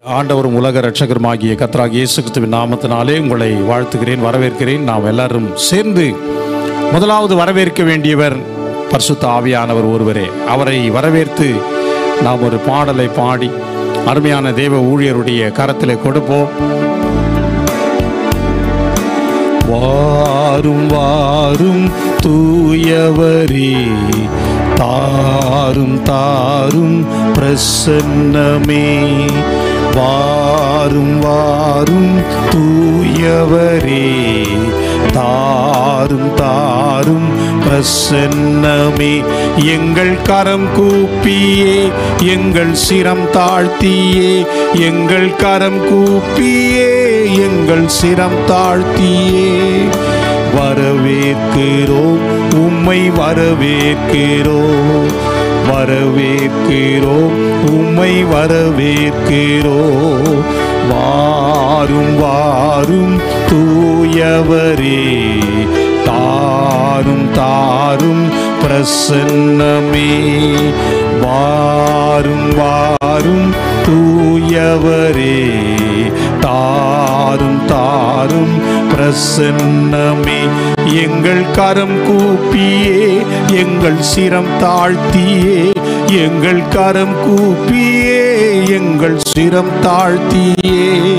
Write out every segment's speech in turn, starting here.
ஆண்டவரும் உலக ரட்சகருமாகிய கர்த்தராகிய இயேசு கிறிஸ்துவின் நாமத்தினாலே உங்களை வாழ்த்துகிறேன் வரவேற்கிறேன் நாம் எல்லாரும் சேர்ந்து முதலாவது வரவேற்க வேண்டியவர் பரிசுத்த ஆவியானவர் ஒருவரே அவரை வரவேற்று நாம் ஒரு பாடலை பாடி அருமையான தேவ ஊழியருடைய கரத்திலே கொடுப்போம் வாரும் வாரும் தூயவரே தாரும் தாரும் பிரசன்னமே வாரும் வாரும் தூயவரே தாரும் தாரும் பிரசன்னமே எங்கள் கரம் கூப்பியே எங்கள் சிரம் தாழ்த்தியே எங்கள் கரம் கூப்பியே எங்கள் சிரம் தாழ்த்தியே வரவேற்கிறோம் உம்மை வரவேற்கிறோம் வரவேற்கிறோம் உம்மை வரவேற்கிறோம் வாரும் வாரும் தூயவரே தாரும் தாரும் பிரசன்னமே வாரும் வாரும் தூயவரே தாரும் தாரும் பிரசன்னமே எங்கள் கரம் கூப்பியே எங்கள் சிரம் தாழ்த்தியே எங்கள் கரம் கூப்பியே எங்கள் சிரம் தாழ்த்தியே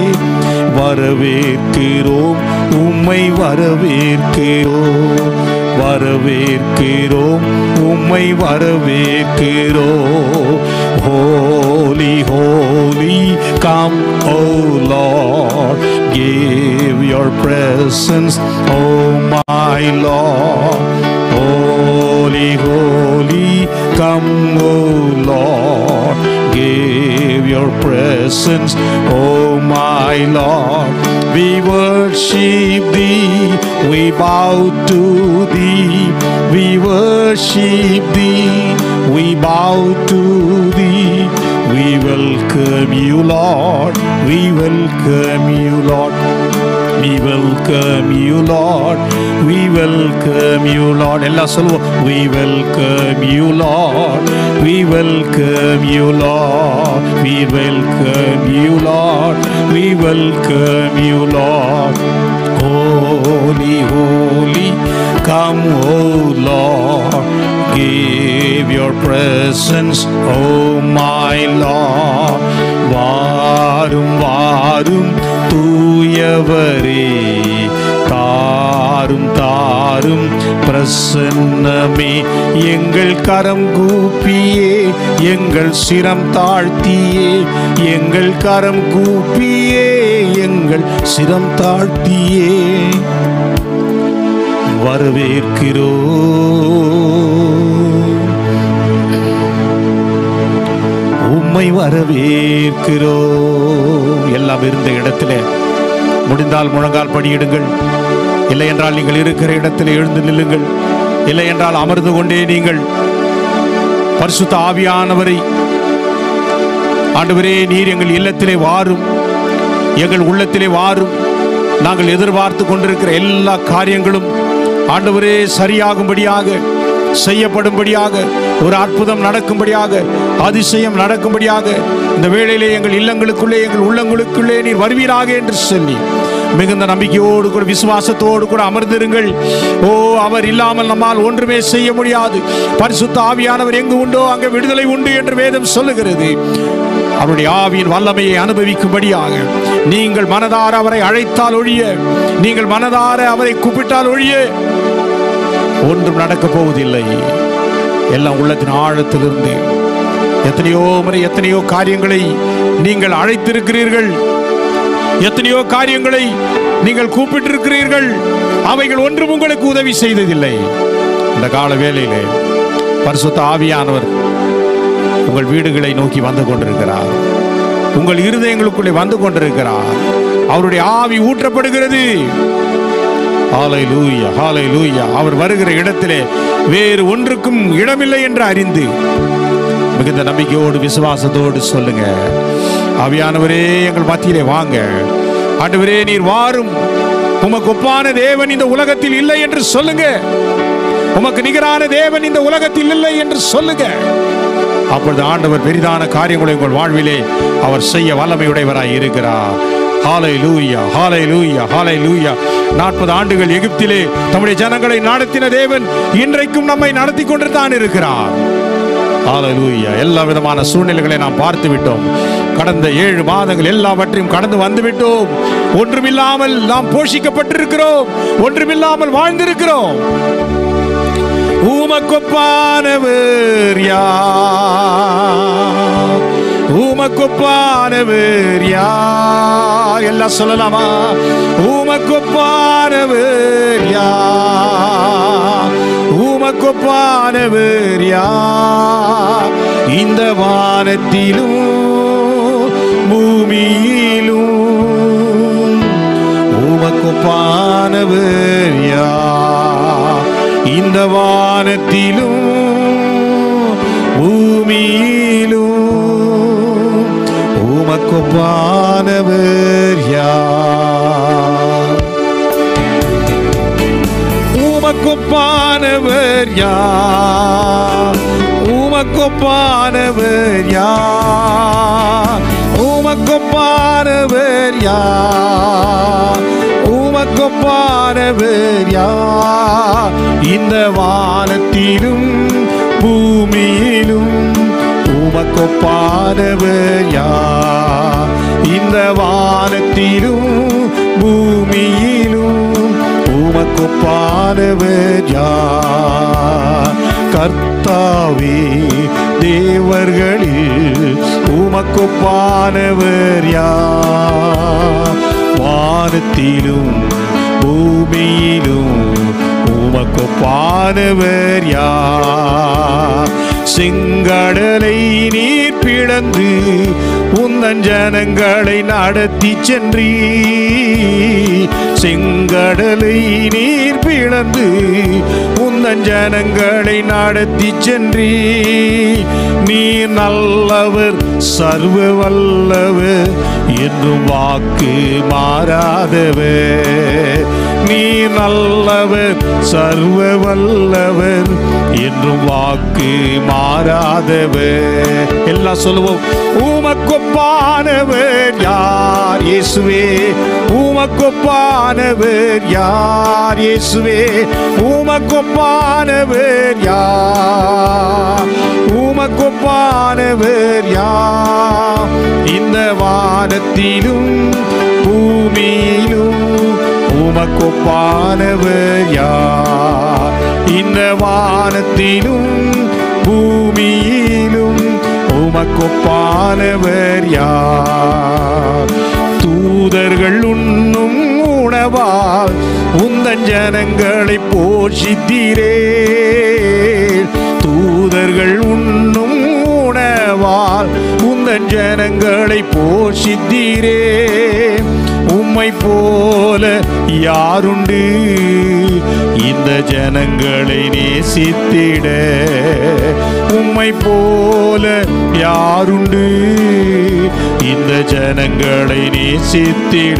வரவேற்கிறோம் உம்மை வரவேற்கிறோம் வரவேற்கிறோம் உம்மை வரவேற்கிறோம் holy holy come O Lord give your presence oh my lord holy holy come oh lord give your presence oh my lord we worship thee we bow to thee we worship thee we bow to thee we welcome you lord we welcome you lord we welcome you lord we welcome you lord எல்லாம் சொல்லுவோம் we welcome you lord we welcome you lord we welcome you lord we welcome you lord holy holy come oh lord give your presence oh my lord வாரும் வாரும் தூயவரே தாரும் தாரும் பிரசன்னமே எங்கள் கரம் கூப்பியே எங்கள் சிரம் தாழ்த்தியே எங்கள் கரம் கூப்பியே எங்கள் சிரம் தாழ்த்தியே வரவேற்கிறோம் உம்மை வரவேற்கிறோம் எல்லாம் இருந்த இடத்திலே முடிந்தால் முழங்கால் படியிடுங்கள் இல்லை என்றால் நீங்கள் இருக்கிற இடத்திலே எழுந்து நில்லுங்கள் இல்லை என்றால் அமர்ந்து கொண்டே நீங்கள் பரிசுத்த ஆவியானவரை ஆண்டவரே நீர் எங்கள் இல்லத்திலே வாரும் எங்கள் உள்ளத்திலே வாரும் நாங்கள் எதிர்பார்த்து கொண்டிருக்கிற எல்லா காரியங்களும் ஆண்டவரே சரியாகும்படியாக செய்யப்படும்படியாக ஒரு அற்புதம் நடக்கும்படியாக அதிசயம் நடக்கும்படியாக இந்த வேளையிலே எங்கள் இல்லங்களுக்குள்ளே எங்கள் உள்ளங்களுக்குள்ளே நீர் வருவீராக என்று சொல்லி மிகுந்த நம்பிக்கையோடு கூட விசுவாசத்தோடு கூட அமர்ந்திருங்கள் ஓ அவர் இல்லாமல் நம்மால் ஒன்றுமே செய்ய முடியாது பரிசுத்த ஆவியானவர் எங்கு உண்டோ அங்கே விடுதலை உண்டு என்று வேதம் சொல்லுகிறது அவருடைய ஆவியின் வல்லமையை அனுபவிக்கும்படியாக நீங்கள் மனதார அவரை அழைத்தால் ஒழிய நீங்கள் மனதார அவரை கூப்பிட்டால் ஒழிய ஒன்றும் நடக்கப் போவதில்லை எல்லாம் உள்ளத்தின் ஆழத்திலிருந்து எத்தனையோ முறை எத்தனையோ காரியங்களை நீங்கள் அழைத்திருக்கிறீர்கள் எத்தனையோ காரியங்களை நீங்கள் கூப்பிட்டிருக்கிறீர்கள் அவைகள் ஒன்றும் உங்களுக்கு உதவி செய்ததில்லை இந்த கால வேளையிலே பரிசுத்த ஆவியானவர் உங்கள் வீடுகளை நோக்கி வந்து கொண்டிருக்கிறார் உங்கள் இருதயங்களுக்குள்ளே வந்து கொண்டிருக்கிறார் அவருடைய ஆவி ஊற்றப்படுகிறது ஹாலை லூயா ஹாலை லூயா அவர் வருகிற இடத்திலே வேறு ஒன்றுக்கும் இடமில்லை என்று அறிந்து மிகுந்த நம்பிக்கையோடு விசுவாசத்தோடு சொல்லுங்க ஆவியானவரே எங்கள் மத்தியிலே வாங்க ஆண்டவரே நீர் வாரும் உமக்கு ஒப்பான தேவன் இந்த உலகத்தில் இல்லை என்று சொல்லுங்க உமக்கு நிகரான தேவன் இந்த உலகத்தில் இல்லை என்று சொல்லுங்க அப்பொழுது ஆண்டவர் பெரிதான காரியங்களை உங்கள் வாழ்விலே அவர் செய்ய வல்லமையுடையவராய் இருக்கிறார் ஹாலை லூயா ஹாலை லூயா ஹாலை லூயா நாற்பது ஆண்டுகள் எகிப்திலே தம்முடைய ஜனங்களை நடத்தின தேவன் இன்றைக்கும் நம்மை நடத்தி கொண்டு தான் இருக்கிறார் ஹalleluya எல்லா விதமான சூழ்நிலைகளை நாம் பார்த்து விட்டோம் கடந்த ஏழு மாதங்கள் எல்லாவற்றையும் கடந்து வந்து விட்டோம் ஒன்றுமில்லாமல் நாம் போஷிக்கப்பட்டிருக்கிறோம் ஒன்றுமில்லாமல் வாழ்ந்திருக்கிறோம் ஊமக்கொப்பானவர் யார் ஊமக்கொப்பானவர் யார் எல்லாம் சொல்லலாமா ஊமக்கொப்பானவர் யார் ஊமக்கொப்பானவர் யார் இந்த வானத்திலும் பூமியிலும் உமக்குப்பானவர் யார் இந்த வானத்திலும் பூமியிலும் உமக்குப்பானவர் யார் உமக்குப்பானவர் யார் உமக்குப்பானவர் யார் உமக்குப்பானவர் யார் உமக்குப்பானவர் யார் இந்த வானத்திலும் பூமியிலும் உமக்கொப்பானவர் யார் இந்த வானத்திலும் பூமியிலும் உமக்கொப்பானவர் யார் கர்த்தாவே தேவர்களில் உமக்கொப்பானவர் யார் வானத்திலும் பூமியிலும் உமக்கொப்பானவர் யார் செங்கடலை நீர் பிளந்து உந்தன் ஜனங்களை நடத்தி சென்றீ செங்கடலை நீர் பிளந்து உந்தன் ஜனங்களை நடத்தி சென்றீ நீர் நல்லவர் சர்வ வல்லவர் என்றும் வாக்கு மாறாதவர் நீ நல்லவர் சர்வ வல்லவர் என்றும் வாக்கு மாறாதவர் எல்லாம் சொல்லுவோம் ஊமக்கொப்பானவர் யார் இயேசுவே ஊமக்கொப்பானவர் யார் இயேசுவே ஊமக்கொப்பானவர் யார் ஊமக்கொப்பானவர் யார் இந்த வானத்திலும் பூமியிலும் உமக்கொப்பானவர் யார் இந்த வானத்திலும் பூமியிலும் உமக்கொப்பானவர் யார் தூதர்கள் உண்ணும் உணவால் உந்தன் ஜனங்களை போஷித்தீரே தூதர்கள் உண்ணும் உணவால் உந்தன் ஜனங்களை போஷித்தீரே உம்மை போல யாருண்டு இந்த ஜனங்களை நேசித்திட உம்மை போல யாருண்டு இந்த ஜனங்களை நேசித்திட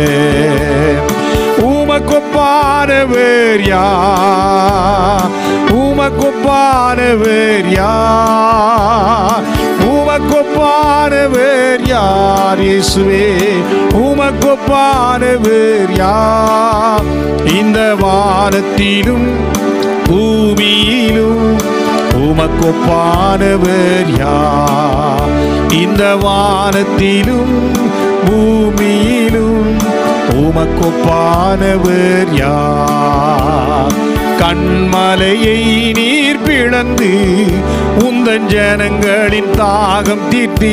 உமக்கொப்பானவர் யார் உமக்கொப்பானவர் யார் உமக்கொப்பானவர் யார் இயேசுவே உமக்கொப்பானவர் யார் இந்த வானத்திலும் பூமியிலும் உமக்கொப்பானவர் யார் இந்த வானத்திலும் பூமியிலும் உமக்கொப்பானவர் யார் கண்மலையை நீர் பிளந்து உந்தன் ஜனங்களின் தாகம் தீர்த்தி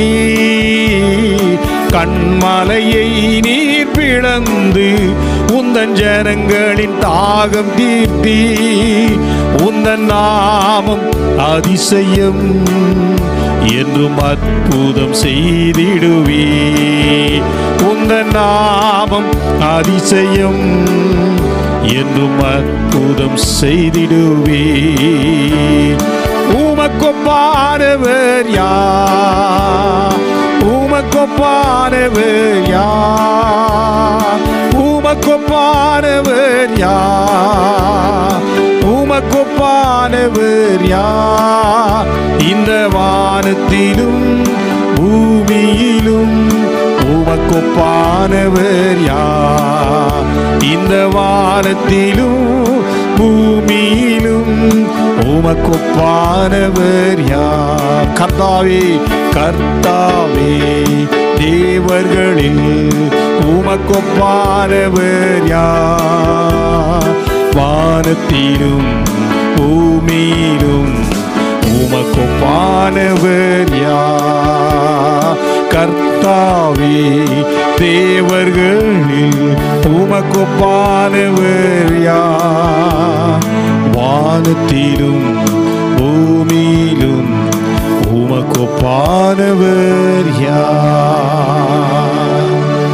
கண்மலையை நீர் பிளந்து உந்தன் ஜனங்களின் தாகம் தீர்த்தி உந்தன் நாமம் அதிசயம் என்றும் அற்புதம் செய்திடுவே உந்தன் நாமம் அதிசயம் என்றும் அற்புதம் செய்திடுவே உமக்கொப்பானவர் யார் உமக்கொப்பானவர் யார் உமக்கொப்பானவர் யார் உமக்கொப்பானவர் ஒப்பானவர் யார் இந்த வானத்திலும் பூமியிலும் உமக்கொப்பானவர் யார் இந்த வானத்திலும் பூமியிலும் உமக்கொப்பானவர் யார் கர்த்தாவே கர்த்தாவே தேவர்களில் உமக்கொப்பானவர் யார் வானத்திலும் பூமியிலும் உமக்கொப்பானவர் யார் கர்த்தாவே தேவர்களில் உமக்கொப்பானவர் யார் வானத்திலும் பூமியிலும் உமக்கொப்பானவர் யார்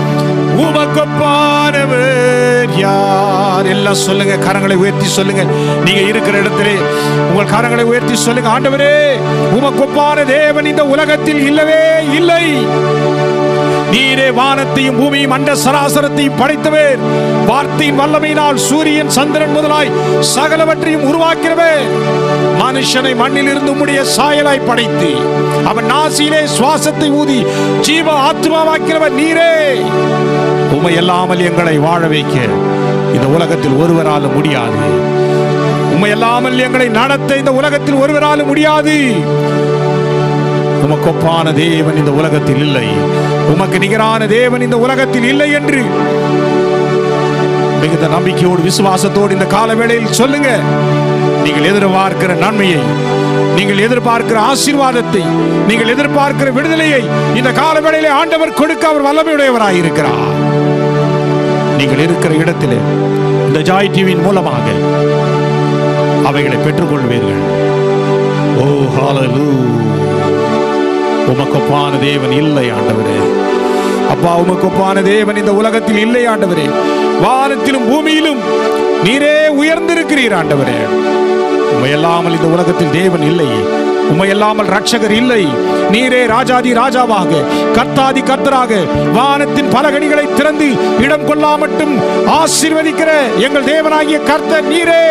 உமக்கொப்பானவர் யார் எல்லாம் சொல்லுங்க கரங்களை உயர்த்தி சொல்லுங்க நீங்க இருக்கிற இடத்திலே உங்கள் கரங்களை உயர்த்தி சொல்லுங்க ஆண்டவரே உமக்கொப்பான தேவன் இந்த உலகத்தில் இல்லவே இல்லை நீரே வானத்தையும் பூமியும் அண்ட சராசரத்தையும் படைத்தவர் வார்த்தையின் வல்லமையினால் சூரியன் சந்திரன் முதலாய் சகலவற்றையும் உருவாக்கிறவர் மனுஷனை மண்ணில் இருந்து உம்முடைய சாயலாய் படைத்து அவன் நாசியிலே சுவாசத்தை ஊதி ஜீவ ஆத்மாவாக்கிறவர் நீரே உமை இல்லாமல் எங்களை வாழ வைக்க இந்த உலகத்தில் ஒருவராலும் முடியாது உமை இல்லாமல் எங்களை நடத்த இந்த உலகத்தில் ஒருவராலும் முடியாது உமக்கொப்பான தேவன் இந்த உலகத்தில் இல்லை உமக்கு நிகரான தேவன் இந்த உலகத்தில் இல்லை என்று மிகுந்த நம்பிக்கையோடு விசுவாசத்தோடு இந்த கால வேளையில் சொல்லுங்க நீங்கள் எதிர்பார்க்கிற நன்மையை நீங்கள் எதிர்பார்க்கிற ஆசீர்வாதத்தை நீங்கள் எதிர்பார்க்கிற விடுதலையை இந்த கால வேளையிலே ஆண்டவர் கொடுக்க அவர் வல்லமையுடையவராய் இருக்கிறார் நீங்கள் இருக்கிற இடத்திலே இந்த ஜாய் டிவியின் மூலமாக அவைகளை பெற்றுக்கொள்வீர்கள் ஓ ஹalleluya உமக்கொப்பான தேவன் இல்லை ஆண்டவரே அப்பா உமக்கொப்பான தேவன் இந்த உலகத்தில் இல்லை ஆண்டவரே வானத்திலும் பூமியிலும் நீரே உயர்ந்திருக்கிறீர் ஆண்டவரே உமையல்லாமல் இந்த உலகத்தில் தேவன் இல்லை உமையல்லாமல் ரட்சகர் இல்லை நீரே ராஜாதி ராஜாவாக கர்த்தாதி கர்த்தராக வானத்தின் பலகணிகளை திறந்து இடம் கொள்ளாமட்டும் ஆசீர்வதிக்கிற எங்கள் தேவனாகிய கர்த்தர் நீரே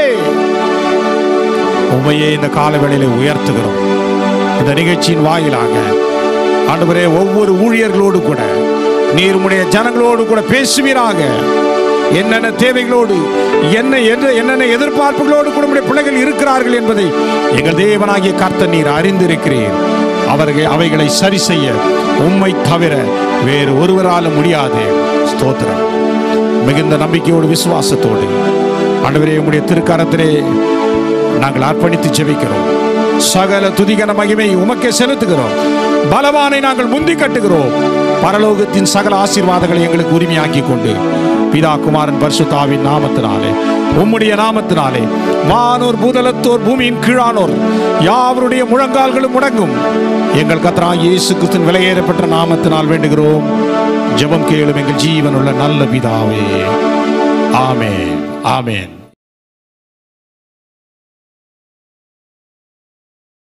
உமையே இந்த காலவேளையில உயர்த்துகிறோம் இந்த நிகழ்ச்சியின் வாயிலாக ஆண்டவரே ஒவ்வொரு ஊழியர்களோடு கூட நீர் உம்முடைய ஜனங்களோடு கூட பேசுவீராக என்னென்ன தேவைகளோடு என்ன என்ன- என்னென்ன எதிர்பார்ப்புகளோடு கூட உம்முடைய பிள்ளைகள் இருக்கிறார்கள் என்பதை எங்கள் தேவனாகிய கர்த்தர் நீர் அறிந்திருக்கிறீர் அவர்கள் அவைகளை சரி செய்ய உம்மை தவிர வேறு ஒருவராலும் முடியாது ஸ்தோத்திரம் மிகுந்த நம்பிக்கையோடு விசுவாசத்தோடு ஆண்டவரே உம்முடைய திருக்கரத்திலே நாங்கள் அர்ப்பணித்து ஜெபிக்கிறோம் சகல துதிகன மகிமை உமக்கே செலுத்துகிறோம் பலவானை நாங்கள் முந்தி கட்டுகிறோம் பரலோகத்தின் சகல ஆசீர்வாதங்களை எங்களுக்கு உரிமையாக்கி கொண்டு பிதா குமாரன் பரிசுத்தாவின் நாமத்தினாலே உம்முடைய நாமத்தினாலே வானோர் பூதலத்தோர் பூமியின் கீழானோர் யாவருடைய முழங்கால்களும் முடங்கும் எங்கள் கத்ரா இயேசு கிறிஸ்துவின் விலையேறப்பட்ட நாமத்தினால் வேண்டுகிறோம் ஜெபம் கேளும் எங்கள் ஜீவனுள்ள நல்ல பிதாவே ஆமென் ஆமென்